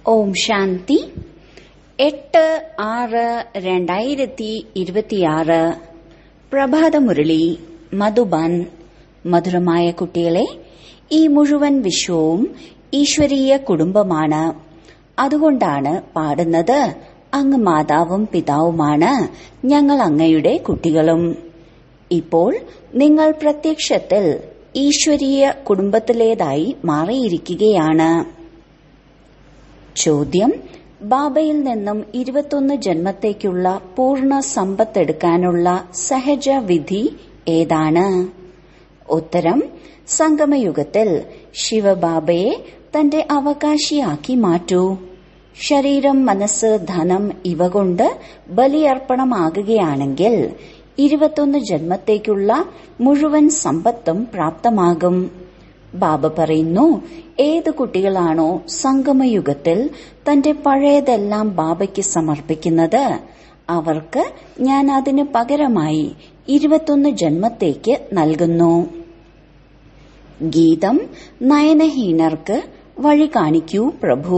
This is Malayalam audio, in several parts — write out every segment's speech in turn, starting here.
ഓം ശാന്തി എട്ട് ആറ് രണ്ടായിരത്തി ഇരുപത്തിയാറ് പ്രഭാതമുരളി മധുബൻ മധുരമായ കുട്ടികളെ ഈ മുഴുവൻ വിശ്വവും ഈശ്വരീയ കുടുംബമാണ് അതുകൊണ്ടാണ് പാടുന്നത് അങ്ങ് മാതാവും പിതാവുമാണ് ഞങ്ങൾ അങ്ങയുടെ കുട്ടികളും ഇപ്പോൾ നിങ്ങൾ പ്രത്യക്ഷത്തിൽ ഈശ്വരീയ കുടുംബത്തിലേതായി മാറിയിരിക്കുകയാണ് ചോദ്യം ബാബയിൽ നിന്നും ഇരുപത്തൊന്ന് ജന്മത്തേക്കുള്ള പൂർണ്ണ സമ്പത്തെടുക്കാനുള്ള സഹജ വിധി ഏതാണ് ഉത്തരം സംഗമയുഗത്തിൽ ശിവബാബയെ തന്റെ അവകാശിയാക്കി മാറ്റൂ ശരീരം മനസ്സ് ധനം ഇവ കൊണ്ട് ബലിയർപ്പണമാകുകയാണെങ്കിൽ ഇരുപത്തൊന്ന് ജന്മത്തേക്കുള്ള മുഴുവൻ സമ്പത്തും പ്രാപ്തമാകും ബാബ പറയുന്നു ഏത് കുട്ടികളാണോ സംഗമയുഗത്തിൽ തന്റെ പഴയതെല്ലാം ബാബയ്ക്ക് സമർപ്പിക്കുന്നത് അവർക്ക് ഞാൻ അതിന് പകരമായി ഇരുപത്തൊന്ന് ജന്മത്തേക്ക് നൽകുന്നു ഗീതം നയനഹീനർക്ക് വഴി കാണിക്കൂ പ്രഭു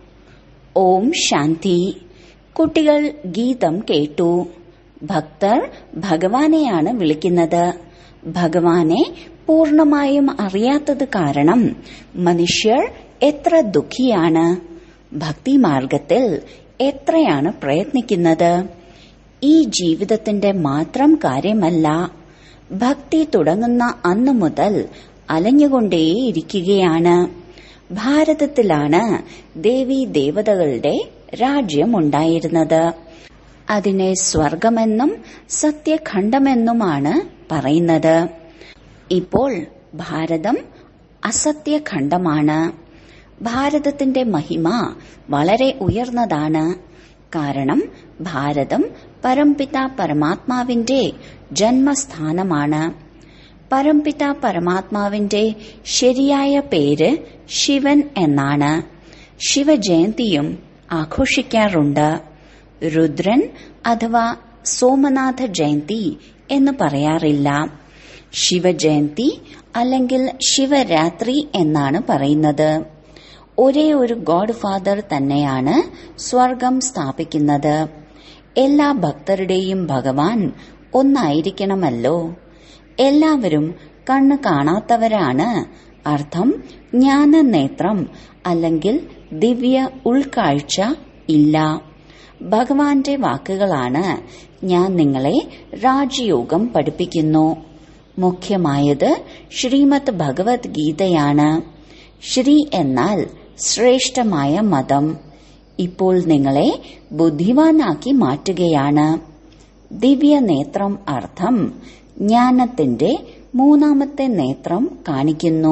ഓം ശാന്തി കുട്ടികൾ ഗീതം കേട്ടു ഭക്തർ ഭഗവാനെയാണ് വിളിക്കുന്നത് ഭഗവാനെ പൂർണമായും അറിയാത്തത് കാരണം മനുഷ്യർ എത്ര ദുഃഖിയാണ് ഭക്തിമാർഗത്തിൽ എത്രയാണ് പ്രയത്നിക്കുന്നത് ഈ ജീവിതത്തിന്റെ മാത്രം കാര്യമല്ല ഭക്തി തുടങ്ങുന്ന അന്നു മുതൽ അലഞ്ഞുകൊണ്ടേയിരിക്കുകയാണ് ഭാരതത്തിലാണ് ദേവി ദേവതകളുടെ രാജ്യമുണ്ടായിരുന്നത് അതിനെ സ്വർഗമെന്നും സത്യഖണ്ഡമെന്നുമാണ് പറയുന്നത് ഇപ്പോൾ ഭാരതം അസത്യഖണ്ഡമാണ് ഭാരതത്തിന്റെ മഹിമ വളരെ ഉയർന്നതാണ് കാരണം ഭാരതം പരംപിത പരമാത്മാവിന്റെ ജന്മസ്ഥാനമാണ് പരംപിത പരമാത്മാവിന്റെ ശരിയായ പേര് ശിവൻ എന്നാണ് ശിവജയന്തിയും ആഘോഷിക്കാറുണ്ട് രുദ്രൻ അഥവാ സോമനാഥ ജയന്തി എന്ന് പറയാറില്ല ശിവജയന്തി അല്ലെങ്കിൽ ശിവരാത്രി എന്നാണ് പറയുന്നത് ഒരേ ഒരു ഗോഡ് ഫാദർ തന്നെയാണ് സ്വർഗം സ്ഥാപിക്കുന്നത് എല്ലാ ഭക്തരുടെയും ഭഗവാൻ ഒന്നായിരിക്കണമല്ലോ എല്ലാവരും കണ്ണ് കാണാത്തവരാണ് അർത്ഥം ജ്ഞാനനേത്രം അല്ലെങ്കിൽ ദിവ്യ ഉൾക്കാഴ്ച ഇല്ല ഭഗവാന്റെ വാക്കുകളാണ് ഞാൻ നിങ്ങളെ രാജയോഗം പഠിപ്പിക്കുന്നു മുഖ്യമായത് ശ്രീമദ് ഭഗവത്ഗീതയാണ് ശ്രീ എന്നാൽ ശ്രേഷ്ഠമായ മതം ഇപ്പോൾ നിങ്ങളെ ബുദ്ധിമാനാക്കി മാറ്റുകയാണ് ദിവ്യ നേത്രം അർത്ഥം ജ്ഞാനത്തിന്റെ മൂന്നാമത്തെ നേത്രം കാണിക്കുന്നു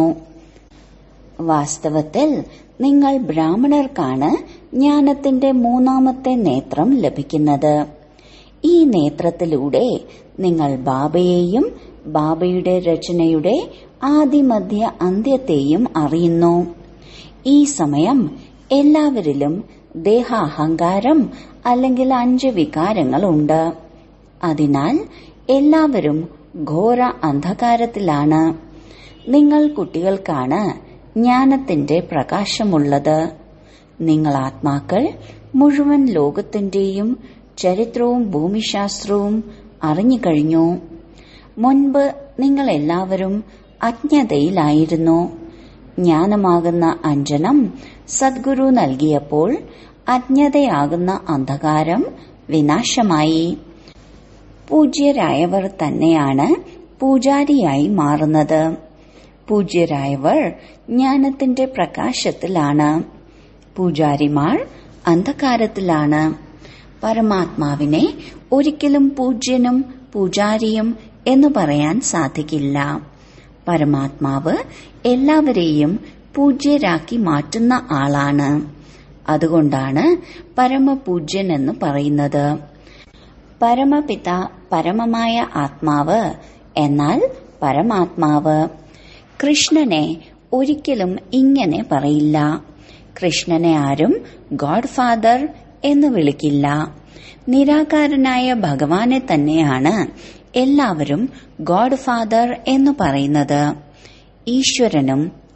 വാസ്തവത്തിൽ നിങ്ങൾ ബ്രാഹ്മണർക്കാണ് ജ്ഞാനത്തിന്റെ മൂന്നാമത്തെ നേത്രം ലഭിക്കുന്നത് ഈ നേത്രത്തിലൂടെ നിങ്ങൾ ബാബയെയും ബാബയുടെ രചനയുടെ ആദിമധ്യ അന്ത്യത്തെയും അറിയുന്നു ഈ സമയം എല്ലാവരിലും ദേഹാഹങ്കാരം അല്ലെങ്കിൽ അഞ്ച് വികാരങ്ങളുണ്ട് അതിനാൽ എല്ലാവരും ഘോര അന്ധകാരത്തിലാണ് നിങ്ങൾ കുട്ടികൾക്കാണ് ജ്ഞാനത്തിന്റെ പ്രകാശമുള്ളത് നിങ്ങൾ ആത്മാക്കൾ മുഴുവൻ ലോകത്തിന്റെയും ചരിത്രവും ഭൂമിശാസ്ത്രവും അറിഞ്ഞുകഴിഞ്ഞു മുൻപ് നിങ്ങൾ എല്ലാവരും അജ്ഞതയിലായിരുന്നു ജ്ഞാനമാകുന്ന അഞ്ജനം സദ്ഗുരു നൽകിയപ്പോൾ അജ്ഞതയാകുന്ന അന്ധകാരം വിനാശമായി പൂജ്യരായവർ തന്നെയാണ് പൂജാരിയായി മാറുന്നത് പൂജ്യരായവർ ജ്ഞാനത്തിന്റെ പ്രകാശത്തിലാണ് പൂജാരിമാർ അന്ധകാരത്തിലാണ് പരമാത്മാവിനെ ഒരിക്കലും പൂജ്യനും പൂജാരിയും എന്ന് പറയാൻ സാധിക്കില്ല പരമാത്മാവ് എല്ലാവരെയും പൂജ്യരാക്കി മാറ്റുന്ന ആളാണ് അതുകൊണ്ടാണ് പരമപൂജ്യൻ എന്ന് പറയുന്നത് പരമപിത പരമമായ ആത്മാവ് എന്നാൽ പരമാത്മാവ് കൃഷ്ണനെ ഒരിക്കലും ഇങ്ങനെ പറയില്ല കൃഷ്ണനെ ആരും ഗോഡ് ഫാദർ എന്ന് വിളിക്കില്ല നിരാകാരനായ ഭഗവാനെ തന്നെയാണ് എല്ലാവരും ഗോഡ് ഫാദർ എന്ന് പറയുന്നത് ഈശ്വരനും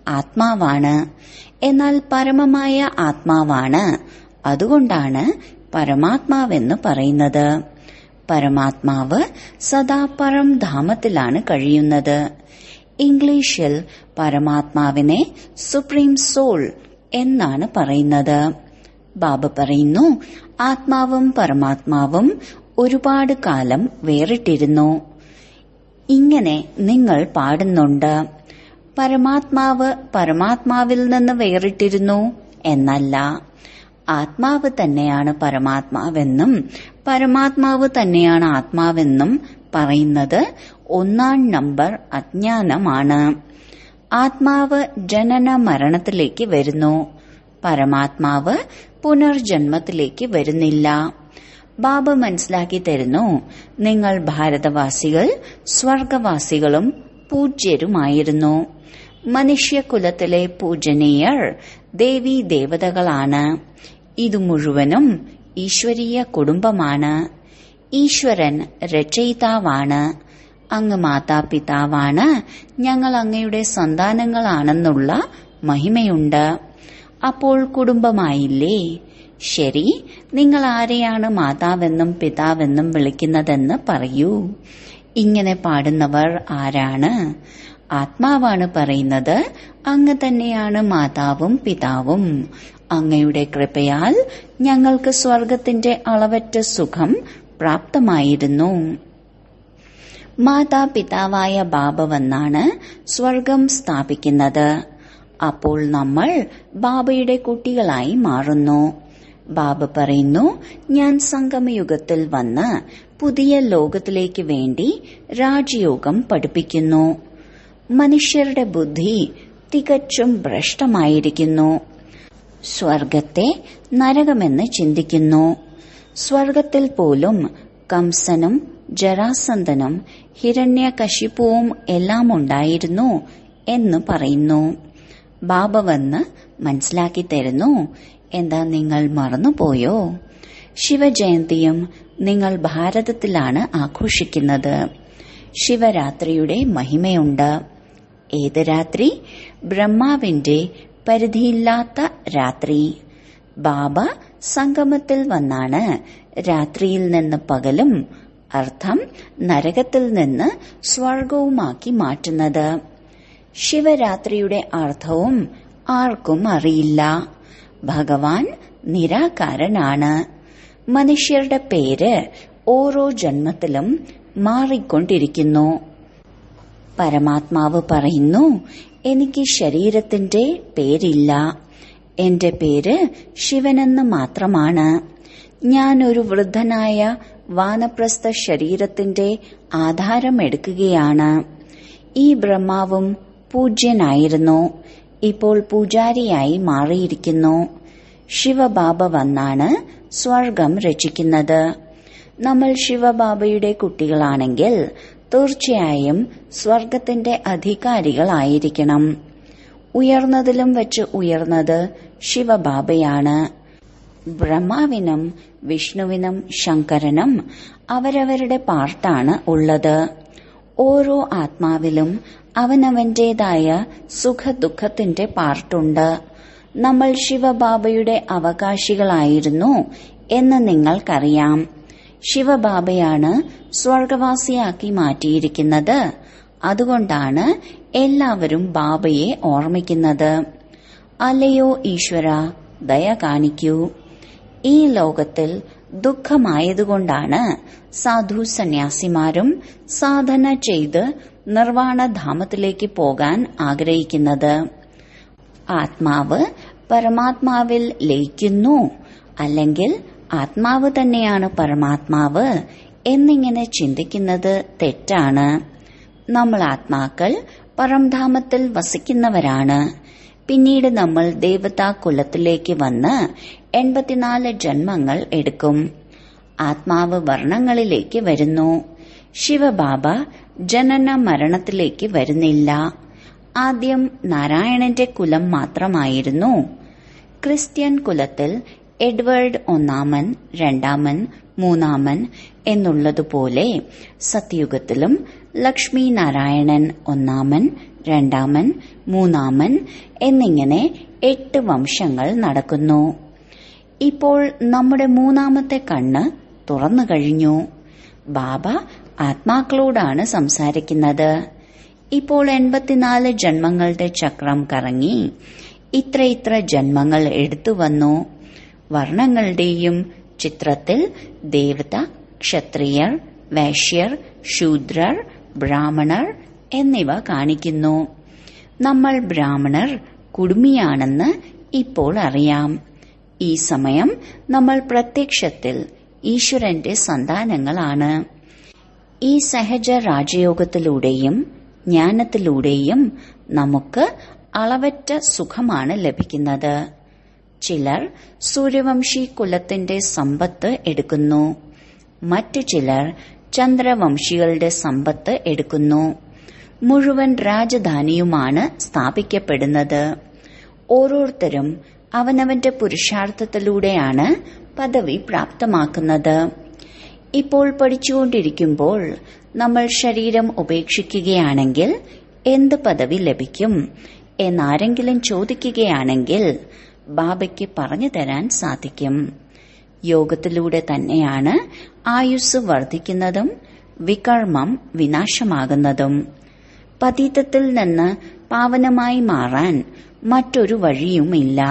ആത്മാവാണ് എന്നാൽ പരമമായ ആത്മാവാണ് അതുകൊണ്ടാണ് പരമാത്മാവെന്ന് പറയുന്നത് പരമാത്മാവ് സദാ പരം ധാമത്തിലാണ് കഴിയുന്നത് ഇംഗ്ലീഷിൽ പരമാത്മാവിനെ സുപ്രീം സോൾ എന്നാണ് പറയുന്നത് ബാബ പറയുന്നു ആത്മാവും പരമാത്മാവും ഒരുപാട് കാലം വേറിട്ടിരുന്നു ഇങ്ങനെ നിങ്ങൾ പാടുന്നുണ്ട് പരമാത്മാവ് പരമാത്മാവിൽ നിന്ന് വേറിട്ടിരുന്നു എന്നല്ല ആത്മാവ് തന്നെയാണ് പരമാത്മാവെന്നും പരമാത്മാവ് തന്നെയാണ് ആത്മാവെന്നും പറയുന്നത് ഒന്നാം നമ്പർ അജ്ഞാനമാണ് ആത്മാവ് ജനന മരണത്തിലേക്ക് വരുന്നു പരമാത്മാവ് പുനർജന്മത്തിലേക്ക് വരുന്നില്ല ബാബ മനസ്സിലാക്കി തരുന്നു നിങ്ങൾ ഭാരതവാസികൾ സ്വർഗവാസികളും പൂജ്യരുമായിരുന്നു മനുഷ്യകുലത്തിലെ പൂജനീയർ ദേവീ ദേവതകളാണ് ഇത് മുഴുവനും ഈശ്വരീയ കുടുംബമാണ് ഈശ്വരൻ രചയിതാവാണ് അങ്ങ് മാതാപിതാവാണ് ഞങ്ങൾ അങ്ങയുടെ സന്താനങ്ങളാണെന്നുള്ള മഹിമയുണ്ട് അപ്പോൾ കുടുംബമായില്ലേ ശരി നിങ്ങൾ ആരെയാണ് മാതാവെന്നും പിതാവെന്നും വിളിക്കുന്നതെന്ന് പറയൂ ഇങ്ങനെ പാടുന്നവർ ആരാണ് ആത്മാവാണ് പറയുന്നത് അങ്ങ് തന്നെയാണ് മാതാവും പിതാവും അങ്ങയുടെ കൃപയാൽ ഞങ്ങൾക്ക് സ്വർഗത്തിന്റെ അളവറ്റ സുഖം പ്രാപ്തമായിരുന്നു മാതാപിതാവായ ബാബ വന്നാണ് സ്വർഗം സ്ഥാപിക്കുന്നത് അപ്പോൾ നമ്മൾ ബാബയുടെ കുട്ടികളായി മാറുന്നു ബാബ പറയുന്നു ഞാൻ സംഗമയുഗത്തിൽ വന്ന് പുതിയ ലോകത്തിലേക്ക് വേണ്ടി രാജയോഗം പഠിപ്പിക്കുന്നു മനുഷ്യരുടെ ബുദ്ധി തികച്ചും ഭ്രഷ്ടമായിരിക്കുന്നു സ്വർഗത്തെ നരകമെന്ന് ചിന്തിക്കുന്നു സ്വർഗത്തിൽ പോലും കംസനും ജരാസന്ധനും ഹിരണ്യകശിപ്പുവും എല്ലാം ഉണ്ടായിരുന്നു എന്ന് പറയുന്നു ബാബ വന്ന് മനസ്സിലാക്കി തരുന്നു എന്താ നിങ്ങൾ മറന്നുപോയോ ശിവജയന്തിയും നിങ്ങൾ ഭാരതത്തിലാണ് ആഘോഷിക്കുന്നത് ശിവരാത്രിയുടെ മഹിമയുണ്ട് ഏത് രാത്രി ബ്രഹ്മാവിന്റെ പരിധിയില്ലാത്ത രാത്രി ബാബ സംഗമത്തിൽ വന്നാണ് രാത്രിയിൽ നിന്ന് പകലും അർത്ഥം നരകത്തിൽ നിന്ന് സ്വർഗവുമാക്കി മാറ്റുന്നത് ശിവരാത്രിയുടെ അർത്ഥവും ആർക്കും അറിയില്ല ഭഗവാൻ നിരാകാരനാണ് മനുഷ്യരുടെ പേര് ഓരോ ജന്മത്തിലും മാറിക്കൊണ്ടിരിക്കുന്നു പരമാത്മാവ് പറയുന്നു എനിക്ക് ശരീരത്തിന്റെ പേരില്ല എന്റെ പേര് ശിവനെന്ന് മാത്രമാണ് ഞാൻ ഒരു വൃദ്ധനായ വാനപ്രസ്ഥ ശരീരത്തിന്റെ ആധാരമെടുക്കുകയാണ് ഈ ബ്രഹ്മാവും പൂജ്യനായിരുന്നു ഇപ്പോൾ പൂജാരിയായി മാറിയിരിക്കുന്നു ശിവബാബ വന്നാണ് സ്വർഗം രചിക്കുന്നത് നമ്മൾ ശിവബാബയുടെ കുട്ടികളാണെങ്കിൽ തീർച്ചയായും സ്വർഗത്തിന്റെ അധികാരികളായിരിക്കണം ഉയർന്നതിലും വെച്ച് ഉയർന്നത് ശിവബാബയാണ് ബ്രഹ്മാവിനും വിഷ്ണുവിനും ശങ്കരനും അവരവരുടെ പാർട്ടാണ് ഉള്ളത് ഓരോ ആത്മാവിലും അവനവന്റേതായ സുഖദുഃഖത്തിന്റെ പാർട്ടുണ്ട് നമ്മൾ ശിവബാബയുടെ അവകാശികളായിരുന്നു എന്ന് നിങ്ങൾക്കറിയാം ശിവബാബയാണ് സ്വർഗവാസിയാക്കി മാറ്റിയിരിക്കുന്നത് അതുകൊണ്ടാണ് എല്ലാവരും ബാബയെ ഓർമ്മിക്കുന്നത് അല്ലയോ ഈശ്വര ദയ കാണിക്കൂ ഈ ലോകത്തിൽ ദുഃഖമായതുകൊണ്ടാണ് സാധു സന്യാസിമാരും സാധന ചെയ്ത് നിർവാണധാമത്തിലേക്ക് പോകാൻ ആഗ്രഹിക്കുന്നത് ആത്മാവ് പരമാത്മാവിൽ ലയിക്കുന്നു അല്ലെങ്കിൽ ആത്മാവ് തന്നെയാണ് പരമാത്മാവ് എന്നിങ്ങനെ ചിന്തിക്കുന്നത് തെറ്റാണ് നമ്മൾ ആത്മാക്കൾ പരംധാമത്തിൽ വസിക്കുന്നവരാണ് പിന്നീട് നമ്മൾ ദേവതാ കുലത്തിലേക്ക് വന്ന് എൺപത്തിനാല് ജന്മങ്ങൾ എടുക്കും ആത്മാവ് വർണ്ണങ്ങളിലേക്ക് വരുന്നു ശിവബാബ ജനന മരണത്തിലേക്ക് വരുന്നില്ല ആദ്യം നാരായണന്റെ കുലം മാത്രമായിരുന്നു ക്രിസ്ത്യൻ കുലത്തിൽ എഡ്വേർഡ് ഒന്നാമൻ രണ്ടാമൻ മൂന്നാമൻ എന്നുള്ളതുപോലെ സത്യുഗത്തിലും ലക്ഷ്മി നാരായണൻ ഒന്നാമൻ രണ്ടാമൻ മൂന്നാമൻ എന്നിങ്ങനെ എട്ട് വംശങ്ങൾ നടക്കുന്നു ഇപ്പോൾ നമ്മുടെ മൂന്നാമത്തെ കണ്ണ് തുറന്നു കഴിഞ്ഞു ബാബ ആത്മാക്കളോടാണ് സംസാരിക്കുന്നത് ഇപ്പോൾ എൺപത്തിനാല് ജന്മങ്ങളുടെ ചക്രം കറങ്ങി ഇത്ര ഇത്ര ജന്മങ്ങൾ എടുത്തു വന്നു വർണ്ണങ്ങളുടെയും ചിത്രത്തിൽ ദേവത ക്ഷത്രിയർ വൈശ്യർ ശൂദ്രർ ബ്രാഹ്മണർ എന്നിവ കാണിക്കുന്നു നമ്മൾ ബ്രാഹ്മണർ കുടുമിയാണെന്ന് ഇപ്പോൾ അറിയാം ഈ സമയം നമ്മൾ പ്രത്യക്ഷത്തിൽ ഈശ്വരന്റെ സന്താനങ്ങളാണ് ഈ സഹജ രാജയോഗത്തിലൂടെയും ജ്ഞാനത്തിലൂടെയും നമുക്ക് അളവറ്റ സുഖമാണ് ലഭിക്കുന്നത് ചിലർ സൂര്യവംശി കുലത്തിന്റെ സമ്പത്ത് എടുക്കുന്നു മറ്റു ചിലർ ചന്ദ്രവംശികളുടെ സമ്പത്ത് എടുക്കുന്നു മുഴുവൻ രാജധാനിയുമാണ് സ്ഥാപിക്കപ്പെടുന്നത് ഓരോരുത്തരും അവനവന്റെ പുരുഷാർത്ഥത്തിലൂടെയാണ് പദവി പ്രാപ്തമാക്കുന്നത് ഇപ്പോൾ പഠിച്ചുകൊണ്ടിരിക്കുമ്പോൾ നമ്മൾ ശരീരം ഉപേക്ഷിക്കുകയാണെങ്കിൽ എന്ത് പദവി ലഭിക്കും എന്നാരെങ്കിലും ചോദിക്കുകയാണെങ്കിൽ ബാബയ്ക്ക് പറഞ്ഞു തരാൻ സാധിക്കും യോഗത്തിലൂടെ തന്നെയാണ് ആയുസ് വർദ്ധിക്കുന്നതും വികർമ്മം വിനാശമാകുന്നതും പതീതത്തിൽ നിന്ന് പാവനമായി മാറാൻ മറ്റൊരു വഴിയുമില്ല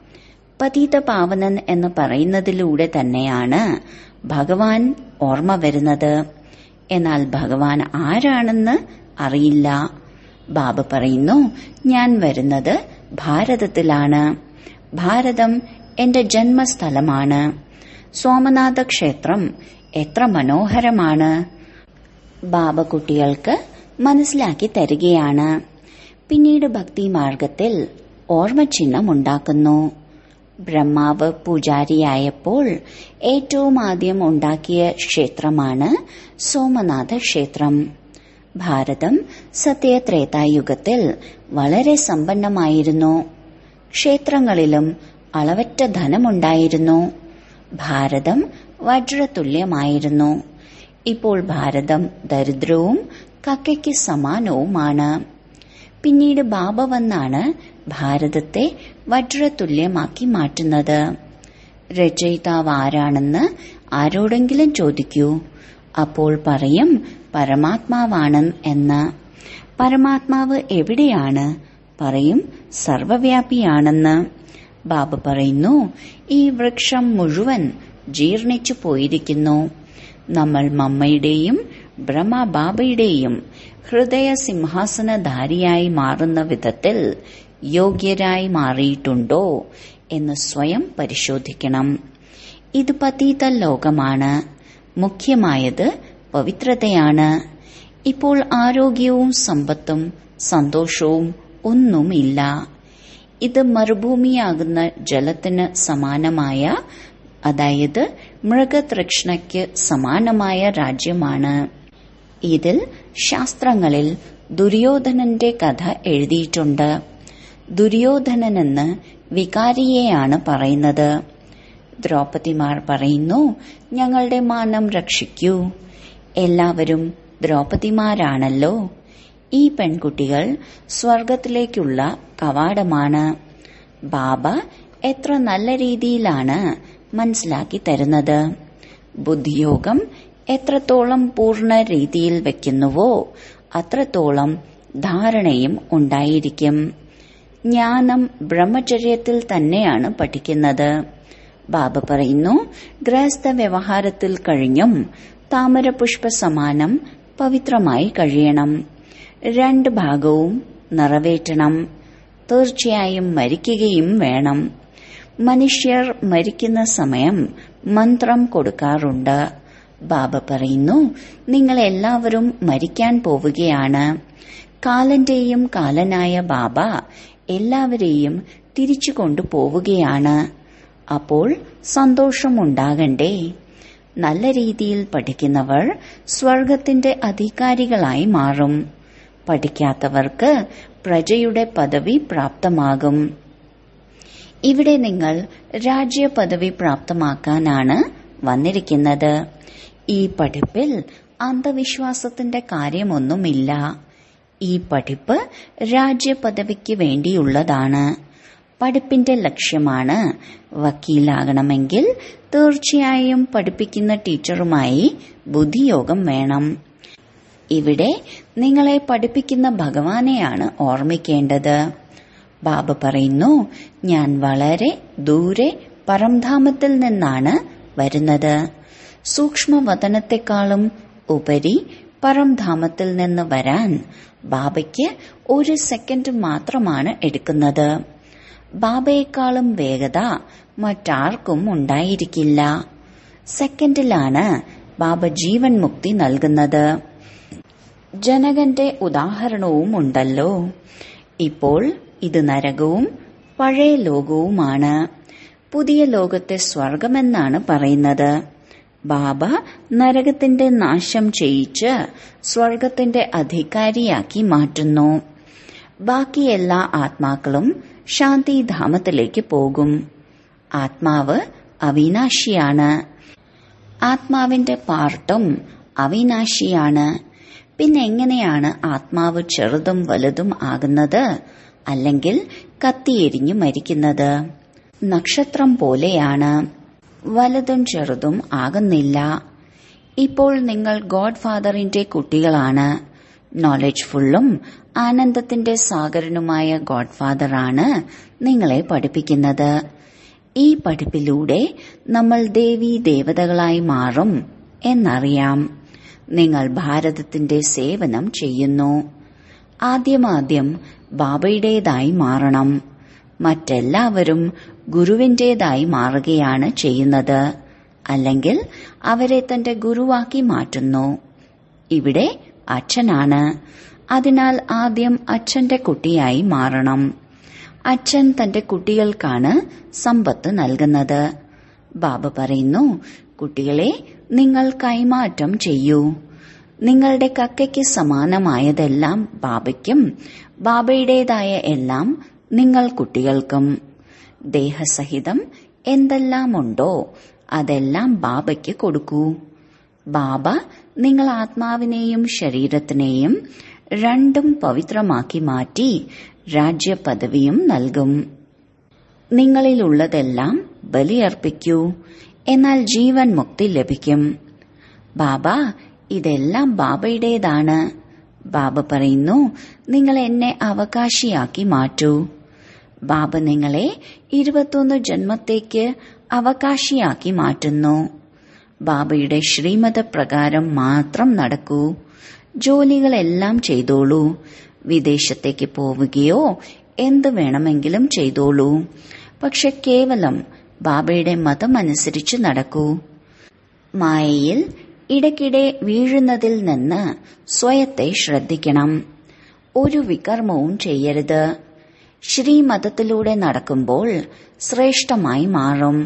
പതീത പാവനൻ എന്ന് പറയുന്നതിലൂടെ തന്നെയാണ് ഭഗവാൻ ഓർമ്മ വരുന്നത് എന്നാൽ ഭഗവാൻ ആരാണെന്ന് അറിയില്ല ബാബ പറയുന്നു ഞാൻ വരുന്നത് ഭാരതത്തിലാണ് ഭാരതം എന്റെ ജന്മസ്ഥലമാണ് സോമനാഥ ക്ഷേത്രം എത്ര മനോഹരമാണ് ബാബ കുട്ടികൾക്ക് മനസ്സിലാക്കി തരികയാണ് പിന്നീട് ഭക്തി മാർഗത്തിൽ ഓർമ്മചിഹ്നം ഉണ്ടാക്കുന്നു ബ്രഹ്മാവ് പൂജാരിയായപ്പോൾ ഏറ്റവും ആദ്യം ഉണ്ടാക്കിയ ക്ഷേത്രമാണ് സോമനാഥ ക്ഷേത്രം ഭാരതം സത്യത്രേതായുഗത്തിൽ വളരെ സമ്പന്നമായിരുന്നു ക്ഷേത്രങ്ങളിലും അളവറ്റ ധനമുണ്ടായിരുന്നു ഭാരതം വജ്രതുല്യമായിരുന്നു ഇപ്പോൾ ഭാരതം ദരിദ്രവും കക്കയ്ക്ക് സമാനവുമാണ് പിന്നീട് ബാബ വന്നാണ് ഭാരതത്തെ വജ്രതുല്യമാക്കി മാറ്റുന്നത് രചയിതാവ് ആരാണെന്ന് ആരോടെങ്കിലും ചോദിക്കൂ അപ്പോൾ പറയും പരമാത്മാവാണ് എന്ന് പരമാത്മാവ് എവിടെയാണ് പറയും സർവവ്യാപിയാണെന്ന് ബാബ പറയുന്നു ഈ വൃക്ഷം മുഴുവൻ ജീർണിച്ചു പോയിരിക്കുന്നു നമ്മൾ മമ്മയുടെയും ബ്രഹ്മബാബയുടെയും ഹൃദയ സിംഹാസനധാരിയായി മാറുന്ന വിധത്തിൽ യോഗ്യരായി മാറിയിട്ടുണ്ടോ എന്ന് സ്വയം പരിശോധിക്കണം ഇത് പതീത ലോകമാണ് മുഖ്യമായത് പവിത്രതയാണ് ഇപ്പോൾ ആരോഗ്യവും സമ്പത്തും സന്തോഷവും ഒന്നുമില്ല ഇത് മരുഭൂമിയാകുന്ന ജലത്തിന് സമാനമായ അതായത് മൃഗതൃഷ്ണയ്ക്ക് സമാനമായ രാജ്യമാണ് ഇതിൽ ശാസ്ത്രങ്ങളിൽ ദുര്യോധനന്റെ കഥ എഴുതിയിട്ടുണ്ട് ദുര്യോധനനെന്ന് വികാരിയെയാണ് പറയുന്നത് ദ്രൗപതിമാർ പറയുന്നു ഞങ്ങളുടെ മാനം രക്ഷിക്കൂ എല്ലാവരും ദ്രൗപതിമാരാണല്ലോ ഈ പെൺകുട്ടികൾ സ്വർഗത്തിലേക്കുള്ള കവാടമാണ് ബാബ എത്ര നല്ല രീതിയിലാണ് മനസ്സിലാക്കി തരുന്നത് ബുദ്ധിയോഗം എത്രത്തോളം പൂർണ്ണ രീതിയിൽ വെക്കുന്നുവോ അത്രത്തോളം ധാരണയും ഉണ്ടായിരിക്കും ജ്ഞാനം ബ്രഹ്മചര്യത്തിൽ തന്നെയാണ് പഠിക്കുന്നത് ബാബ പറയുന്നു ഗൃഹസ്ഥ വ്യവഹാരത്തിൽ കഴിഞ്ഞും താമരപുഷ്പ സമാനം പവിത്രമായി കഴിയണം രണ്ട് ഭാഗവും നിറവേറ്റണം തീർച്ചയായും മരിക്കുകയും വേണം മനുഷ്യർ മരിക്കുന്ന സമയം മന്ത്രം കൊടുക്കാറുണ്ട് ബാബ പറയുന്നു നിങ്ങൾ എല്ലാവരും മരിക്കാൻ പോവുകയാണ് കാലന്റെയും കാലനായ ബാബ എല്ലാവരെയും തിരിച്ചു കൊണ്ടുപോവുകയാണ് അപ്പോൾ സന്തോഷമുണ്ടാകണ്ടേ നല്ല രീതിയിൽ പഠിക്കുന്നവർ സ്വർഗത്തിന്റെ അധികാരികളായി മാറും പഠിക്കാത്തവർക്ക് പ്രജയുടെ പദവി പ്രാപ്തമാകും ഇവിടെ നിങ്ങൾ രാജ്യ പദവി പ്രാപ്തമാക്കാനാണ് വന്നിരിക്കുന്നത് ഈ പഠിപ്പിൽ അന്ധവിശ്വാസത്തിന്റെ കാര്യമൊന്നുമില്ല ഈ പഠിപ്പ് രാജ്യപദവിക്ക് വേണ്ടിയുള്ളതാണ് പഠിപ്പിന്റെ ലക്ഷ്യമാണ് വക്കീലാകണമെങ്കിൽ തീർച്ചയായും പഠിപ്പിക്കുന്ന ടീച്ചറുമായി ബുദ്ധിയോഗം വേണം ഇവിടെ നിങ്ങളെ പഠിപ്പിക്കുന്ന ഭഗവാനെയാണ് ഓർമ്മിക്കേണ്ടത് ബാബ പറയുന്നു ഞാൻ വളരെ ദൂരെ പരംധാമത്തിൽ നിന്നാണ് വരുന്നത് സൂക്ഷ്മവതനത്തെക്കാളും ഉപരി പരംധാമത്തിൽ നിന്ന് വരാൻ ബാബയ്ക്ക് ഒരു സെക്കൻഡ് മാത്രമാണ് എടുക്കുന്നത് ബാബയെക്കാളും വേഗത മറ്റാർക്കും ഉണ്ടായിരിക്കില്ല സെക്കൻഡിലാണ് ബാബ ജീവൻ മുക്തി നൽകുന്നത് ജനകന്റെ ഉദാഹരണവും ഉണ്ടല്ലോ ഇപ്പോൾ ഇത് നരകവും പഴയ ലോകവുമാണ് പുതിയ ലോകത്തെ സ്വർഗമെന്നാണ് പറയുന്നത് ബാബ നരകത്തിന്റെ നാശം ചെയ്യിച്ച് സ്വർഗത്തിന്റെ അധികാരിയാക്കി മാറ്റുന്നു ബാക്കി എല്ലാ ആത്മാക്കളും ശാന്തിധാമത്തിലേക്ക് പോകും ആത്മാവ് അവിനാശിയാണ് ആത്മാവിന്റെ പാർട്ടും അവിനാശിയാണ് പിന്നെ എങ്ങനെയാണ് ആത്മാവ് ചെറുതും വലുതും ആകുന്നത് അല്ലെങ്കിൽ കത്തിയെരിഞ്ഞു മരിക്കുന്നത് നക്ഷത്രം പോലെയാണ് വലുതും ചെറുതും ആകുന്നില്ല ഇപ്പോൾ നിങ്ങൾ ഗോഡ് ഫാദറിന്റെ കുട്ടികളാണ് നോളജ്ഫുള്ളും ആനന്ദത്തിന്റെ സാഗരനുമായ ഗോഡ് ഫാദറാണ് നിങ്ങളെ പഠിപ്പിക്കുന്നത് ഈ പഠിപ്പിലൂടെ നമ്മൾ ദേവി ദേവതകളായി മാറും എന്നറിയാം നിങ്ങൾ ഭാരതത്തിന്റെ സേവനം ചെയ്യുന്നു ആദ്യമാദ്യം ബാബയുടേതായി മാറണം മറ്റെല്ലാവരും ഗുരുവിന്റേതായി മാറുകയാണ് ചെയ്യുന്നത് അല്ലെങ്കിൽ അവരെ തന്റെ ഗുരുവാക്കി മാറ്റുന്നു ഇവിടെ അച്ഛനാണ് അതിനാൽ ആദ്യം അച്ഛന്റെ കുട്ടിയായി മാറണം അച്ഛൻ തന്റെ കുട്ടികൾക്കാണ് സമ്പത്ത് നൽകുന്നത് ബാബ പറയുന്നു കുട്ടികളെ നിങ്ങൾ കൈമാറ്റം ചെയ്യൂ നിങ്ങളുടെ കക്കയ്ക്ക് സമാനമായതെല്ലാം ബാബയ്ക്കും ബാബയുടേതായ എല്ലാം നിങ്ങൾ കുട്ടികൾക്കും ദേഹസഹിതം എന്തെല്ലാമുണ്ടോ അതെല്ലാം ബാബയ്ക്ക് കൊടുക്കൂ ബാബ നിങ്ങൾ ആത്മാവിനെയും ശരീരത്തിനെയും രണ്ടും പവിത്രമാക്കി മാറ്റി രാജ്യപദവിയും നൽകും നിങ്ങളിലുള്ളതെല്ലാം ബലിയർപ്പിക്കൂ എന്നാൽ ജീവൻ മുക്തി ലഭിക്കും ബാബ ഇതെല്ലാം ബാബയുടേതാണ് ബാബ പറയുന്നു നിങ്ങൾ എന്നെ അവകാശിയാക്കി മാറ്റൂ ബാബ നിങ്ങളെ ഇരുപത്തൊന്ന് ജന്മത്തേക്ക് അവകാശിയാക്കി മാറ്റുന്നു ബാബയുടെ ശ്രീമത പ്രകാരം മാത്രം നടക്കൂ ജോലികളെല്ലാം ചെയ്തോളൂ വിദേശത്തേക്ക് പോവുകയോ എന്ത് വേണമെങ്കിലും ചെയ്തോളൂ പക്ഷെ കേവലം ബാബയുടെ മതം അനുസരിച്ച് നടക്കൂ മായയിൽ ഇടയ്ക്കിടെ വീഴുന്നതിൽ നിന്ന് സ്വയത്തെ ശ്രദ്ധിക്കണം ഒരു വികർമ്മവും ചെയ്യരുത് ശ്രീമതത്തിലൂടെ നടക്കുമ്പോൾ ശ്രേഷ്ഠമായി മാറും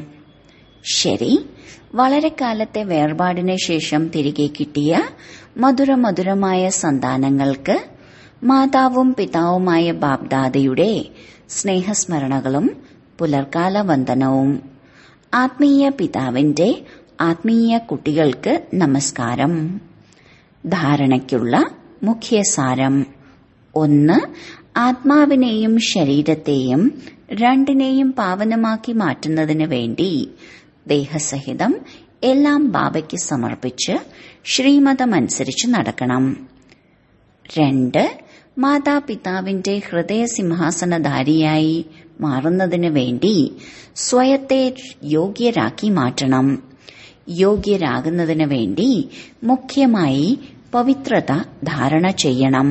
ശരി വളരെ കാലത്തെ വേർപാടിന് ശേഷം തിരികെ കിട്ടിയ മധുരമധുരമായ സന്താനങ്ങൾക്ക് മാതാവും പിതാവുമായ ബാബ്ദാദയുടെ സ്നേഹസ്മരണകളും പുലർക്കാല വന്ദനവും ആത്മീയ പിതാവിന്റെ ആത്മീയ കുട്ടികൾക്ക് നമസ്കാരം ധാരണയ്ക്കുള്ള മുഖ്യസാരം ഒന്ന് ആത്മാവിനെയും ശരീരത്തെയും രണ്ടിനെയും പാവനമാക്കി മാറ്റുന്നതിന് വേണ്ടി ദേഹസഹിതം എല്ലാം ബാബയ്ക്ക് സമർപ്പിച്ച് ശ്രീമതമനുസരിച്ച് നടക്കണം രണ്ട് മാതാപിതാവിന്റെ ഹൃദയസിംഹാസനധാരിയായി മാറുന്നതിന് വേണ്ടി സ്വയത്തെ യോഗ്യരാക്കി മാറ്റണം യോഗ്യരാകുന്നതിന് വേണ്ടി മുഖ്യമായി പവിത്രത ധാരണ ചെയ്യണം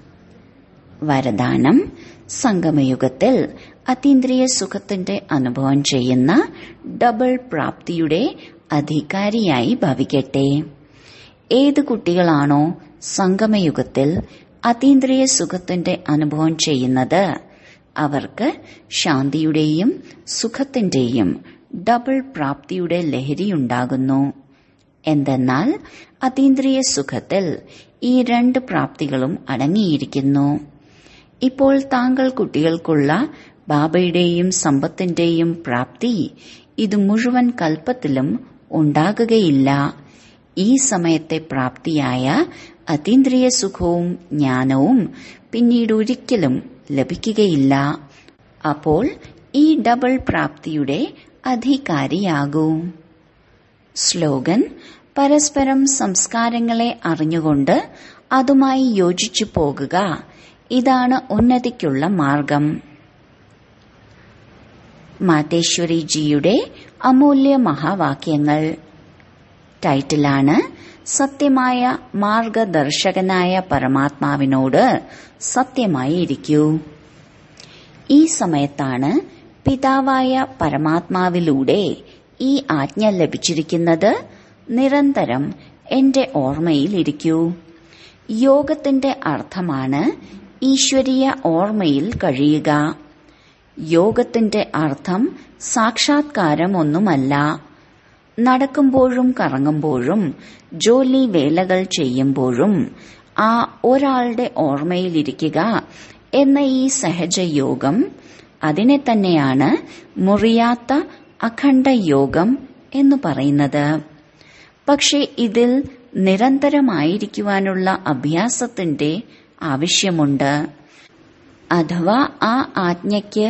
വരദാനം സംഗമയുഗത്തിൽ അതീന്ദ്രിയ സുഖത്തിന്റെ അനുഭവം ചെയ്യുന്ന ഡബിൾ പ്രാപ്തിയുടെ അധികാരിയായി ഭവിക്കട്ടെ ഏത് കുട്ടികളാണോ സംഗമയുഗത്തിൽ അതീന്ദ്രിയ സുഖത്തിന്റെ അനുഭവം ചെയ്യുന്നത് അവർക്ക് ശാന്തിയുടെയും സുഖത്തിന്റെയും ഡബിൾ പ്രാപ്തിയുടെ ലഹരിയുണ്ടാകുന്നു എന്തെന്നാൽ അതീന്ദ്രിയ സുഖത്തിൽ ഈ രണ്ട് പ്രാപ്തികളും അടങ്ങിയിരിക്കുന്നു ഇപ്പോൾ താങ്കൾ കുട്ടികൾക്കുള്ള ബാബയുടെയും സമ്പത്തിന്റെയും പ്രാപ്തി ഇത് മുഴുവൻ കൽപ്പത്തിലും ഉണ്ടാകുകയില്ല ഈ സമയത്തെ പ്രാപ്തിയായ അതീന്ദ്രിയ സുഖവും ജ്ഞാനവും പിന്നീട് ഒരിക്കലും ലഭിക്കുകയില്ല അപ്പോൾ ഈ ഡബിൾ പ്രാപ്തിയുടെ അധികാരിയാകൂ സ്ലോഗൻ പരസ്പരം സംസ്കാരങ്ങളെ അറിഞ്ഞുകൊണ്ട് അതുമായി യോജിച്ചു പോകുക ഇതാണ് ഉന്നതിക്കുള്ള മാർഗം മാതേശ്വരിജിയുടെ അമൂല്യ മഹാവാക്യങ്ങൾ ടൈറ്റിലാണ് സത്യമായ മാർഗദർശകനായ പരമാത്മാവിനോട് സത്യമായി ഇരിക്കൂ ഈ സമയത്താണ് പിതാവായ പരമാത്മാവിലൂടെ ഈ ആജ്ഞ ലഭിച്ചിരിക്കുന്നത് നിരന്തരം എന്റെ ഓർമ്മയിൽ ഇരിക്കൂ യോഗത്തിന്റെ അർത്ഥമാണ് ഈശ്വരീയ ഓർമ്മയിൽ കഴിയുക യോഗത്തിന്റെ അർത്ഥം സാക്ഷാത്കാരം ഒന്നുമല്ല നടക്കുമ്പോഴും കറങ്ങുമ്പോഴും ജോലി വേലകൾ ചെയ്യുമ്പോഴും ആ ഒരാളുടെ ഓർമ്മയിലിരിക്കുക എന്ന ഈ സഹജയോഗം അതിനെ തന്നെയാണ് മുറിയാത്ത അഖണ്ഡ യോഗം എന്ന് പറയുന്നത് പക്ഷെ ഇതിൽ നിരന്തരമായിരിക്കുവാനുള്ള അഭ്യാസത്തിന്റെ ആവശ്യമുണ്ട് അഥവാ ആ ആജ്ഞയ്ക്ക്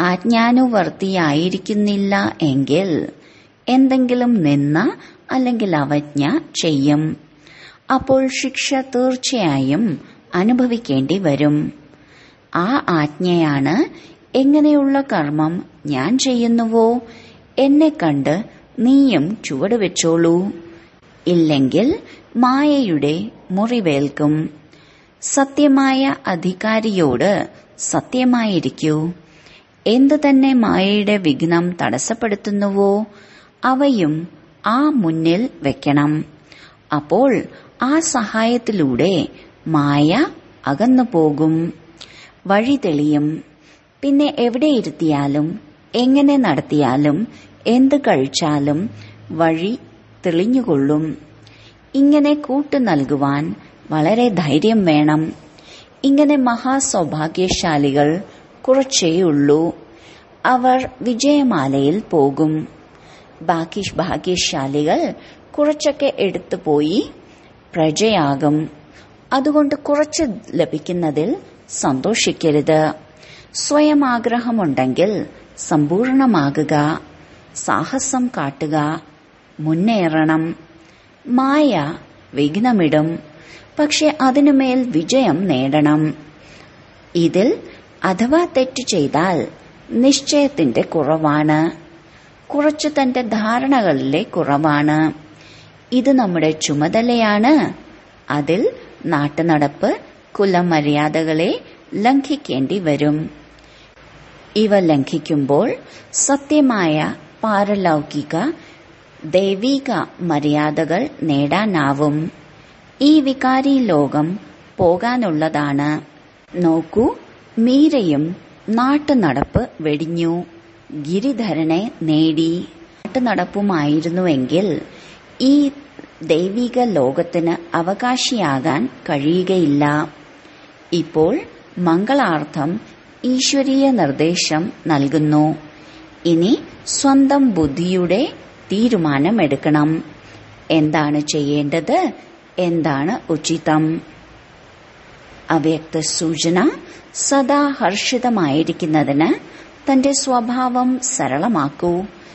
ആജ്ഞാനുവർത്തിയായിരിക്കുന്നില്ല എങ്കിൽ എന്തെങ്കിലും നിന്ന അല്ലെങ്കിൽ അവജ്ഞ ചെയ്യും അപ്പോൾ ശിക്ഷ തീർച്ചയായും അനുഭവിക്കേണ്ടി വരും ആ ആജ്ഞയാണ് എങ്ങനെയുള്ള കർമ്മം ഞാൻ ചെയ്യുന്നുവോ എന്നെ കണ്ട് നീയും ചുവട് വെച്ചോളൂ ഇല്ലെങ്കിൽ മായയുടെ മുറിവേൽക്കും സത്യമായ അധികാരിയോട് സത്യമായിരിക്കൂ എന്തു തന്നെ മായയുടെ വിഘ്നം തടസ്സപ്പെടുത്തുന്നുവോ അവയും ആ മുന്നിൽ വെക്കണം അപ്പോൾ ആ സഹായത്തിലൂടെ മായ അകന്നു പോകും വഴി തെളിയും പിന്നെ എവിടെ ഇരുത്തിയാലും എങ്ങനെ നടത്തിയാലും എന്ത് കഴിച്ചാലും വഴി തെളിഞ്ഞുകൊള്ളും ഇങ്ങനെ കൂട്ടു നൽകുവാൻ വളരെ ധൈര്യം വേണം ഇങ്ങനെ മഹാസൗഭാഗ്യശാലികൾ കുറച്ചേയുള്ളൂ അവർ വിജയമാലയിൽ പോകും ബാക്കി ഭാഗ്യശാലികൾ കുറച്ചൊക്കെ എടുത്തു പോയി പ്രജയാകും അതുകൊണ്ട് കുറച്ച് ലഭിക്കുന്നതിൽ സന്തോഷിക്കരുത് സ്വയം ആഗ്രഹമുണ്ടെങ്കിൽ സമ്പൂർണമാകുക സാഹസം കാട്ടുക മുന്നേറണം മായ വിഘ്നമിടും പക്ഷെ അതിനുമേൽ വിജയം നേടണം ഇതിൽ അഥവാ തെറ്റു ചെയ്താൽ നിശ്ചയത്തിന്റെ കുറവാണ് കുറച്ചു തന്റെ ധാരണകളിലെ കുറവാണ് ഇത് നമ്മുടെ ചുമതലയാണ് അതിൽ നാട്ടുനടപ്പ് കുലമര്യാദകളെ ലംഘിക്കേണ്ടി വരും ഇവ ലംഘിക്കുമ്പോൾ സത്യമായ പാരലൗകിക ദൈവിക മര്യാദകൾ നേടാനാവും ഈ വികാരി ലോകം പോകാനുള്ളതാണ് നോക്കൂ മീരയും നാട്ടുനടപ്പ് വെടിഞ്ഞു ഗിരിധരനെ നേടി നാട്ടുനടപ്പുമായിരുന്നുവെങ്കിൽ ഈ ദൈവിക ലോകത്തിന് അവകാശിയാകാൻ കഴിയുകയില്ല ഇപ്പോൾ മംഗളാർത്ഥം ഈശ്വരീയ നിർദ്ദേശം നൽകുന്നു ഇനി സ്വന്തം ബുദ്ധിയുടെ തീരുമാനമെടുക്കണം എന്താണ് ചെയ്യേണ്ടത് എന്താണ് ഉചിതം അവ്യക്ത സൂചന സദാ ഹർഷിതമായിരിക്കുന്നതിന് തന്റെ സ്വഭാവം സരളമാക്കൂ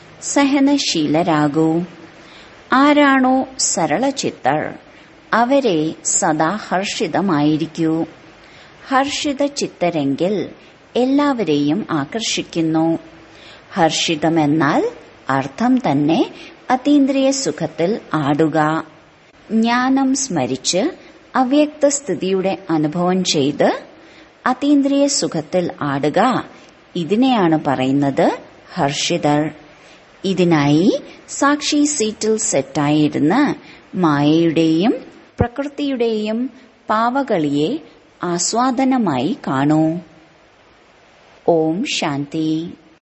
സഹനശീലരാകൂ ആരാണോ സരളചിത്തർ അവരെ സദാ ഹർഷിതമായിരിക്കൂ ഹർഷിത ചിത്തരെങ്കിൽ എല്ലാവരെയും ആകർഷിക്കുന്നു ഹർഷിതമെന്നാൽ അർത്ഥം തന്നെ അതീന്ദ്രിയ സുഖത്തിൽ ആടുക ജ്ഞാനം സ്മരിച്ച് അവ്യക്ത സ്ഥിതിയുടെ അനുഭവം ചെയ്ത് അതീന്ദ്രിയ സുഖത്തിൽ ആടുക ഇതിനെയാണ് പറയുന്നത് ഹർഷിതർ ഇതിനായി സാക്ഷി സീറ്റിൽ സെറ്റായിരുന്ന് മായയുടെയും പ്രകൃതിയുടെയും പാവകളിയെ ആസ്വാദനമായി കാണൂ ഓം ശാന്തി